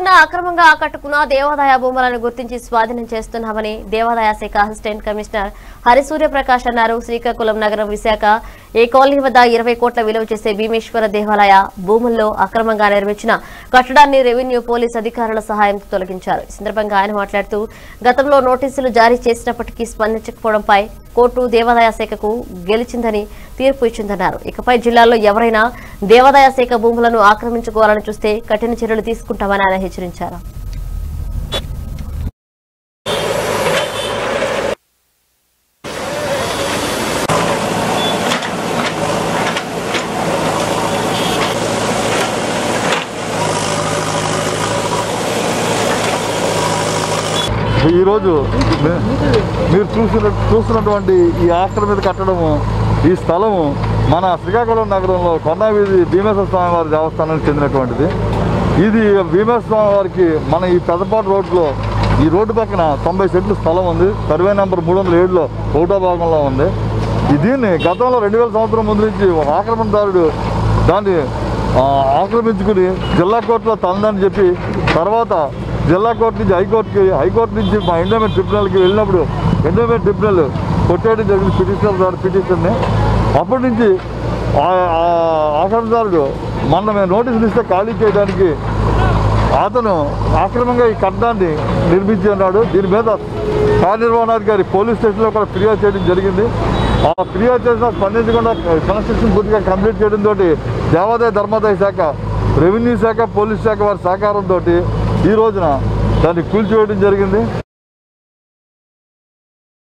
జిల్లా అక్రమంగా ఆకట్టుకున్న దేవాదాయ భూములను గుర్తించి స్వాధీనం చేస్తున్నామని దేవాదాయ శాఖ అసిస్టెంట్ కమిషనర్ హరిసూర్యప్రకాష్ అన్నారు శ్రీకాకుళం నగరం విశాఖ ఏ కాలనీ వద్ద ఇరవై కోట్ల విలువ చేసే భీమేశ్వర దేవాలయ భూముల్లో అక్రమంగా నిర్మించిన కట్టడాన్ని రెవెన్యూ పోలీస్ అధికారుల సహాయంతో తొలగించారు ఈ సందర్భంగా ఆయన మాట్లాడుతూ గతంలో నోటీసులు జారీ చేసినప్పటికీ స్పందించకపోవడంపై కోర్టు దేవాదాయ శాఖకు గెలిచిందని తీర్పు ఇచ్చిందన్నారు ఇకపై జిల్లాలో ఎవరైనా దేవాదాయ శాఖ భూములను ఆక్రమించుకోవాలని చూస్తే కఠిన చర్యలు తీసుకుంటామని ఆయన హెచ్చరించారు ఈరోజు మీ- మీరు చూసిన చూస్తున్నటువంటి ఈ ఆక్రమిత కట్టడము ఈ స్థలము మన శ్రీకాకుళం నగరంలో కొండా వీధి భీమేశ్వర స్వామి వారి దేవస్థానానికి చెందినటువంటిది ఇది భీమేశ్వర స్వామి వారికి మన ఈ పెద్దపాటు రోడ్లో ఈ రోడ్డు పక్కన తొంభై సెంట్లు స్థలం ఉంది సర్వే నెంబర్ మూడు వందల ఏడులో ఒకటో భాగంలో ఉంది ఈ దీన్ని గతంలో రెండు వేల సంవత్సరం ముందు నుంచి ఒక ఆక్రమణదారుడు దాన్ని ఆ, ఆక్రమించుకుని జిల్లా కోర్టులో తనదని చెప్పి తర్వాత జిల్లా కోర్టు నుంచి హైకోర్టుకి హైకోర్టు నుంచి మా ఎండోమెంట్ ట్రిబ్యునల్కి వెళ్ళినప్పుడు ఎండోమెంట్ ట్రిబ్యునల్ కొట్టేయడం జరిగింది పిటిషనర్ ద్వారా పిటిషన్ని అప్పటి నుంచి ఆ- ఆ ఆక్రమణదారుడు మొన్న మేము నోటీసులు ఇస్తే ఖాళీ చేయడానికి అతను ఆక్రమంగా ఈ కట్టడాన్ని నిర్మించి ఉన్నాడు దీని మీద కార్యనిర్వహణాధికారి పోలీస్ స్టేషన్లో కూడా ఫిర్యాదు చేయడం జరిగింది ఆ ఫిర్యాదు చేసిన స్పందించకుండా కన్స్ట్రక్షన్ పూర్తిగా కంప్లీట్ చేయడంతో దేవాదాయ ధర్మాదాయ శాఖ రెవెన్యూ శాఖ పోలీస్ శాఖ వారి సహకారంతో ఈ రోజున దాన్ని కూల్చివేయడం జరిగింది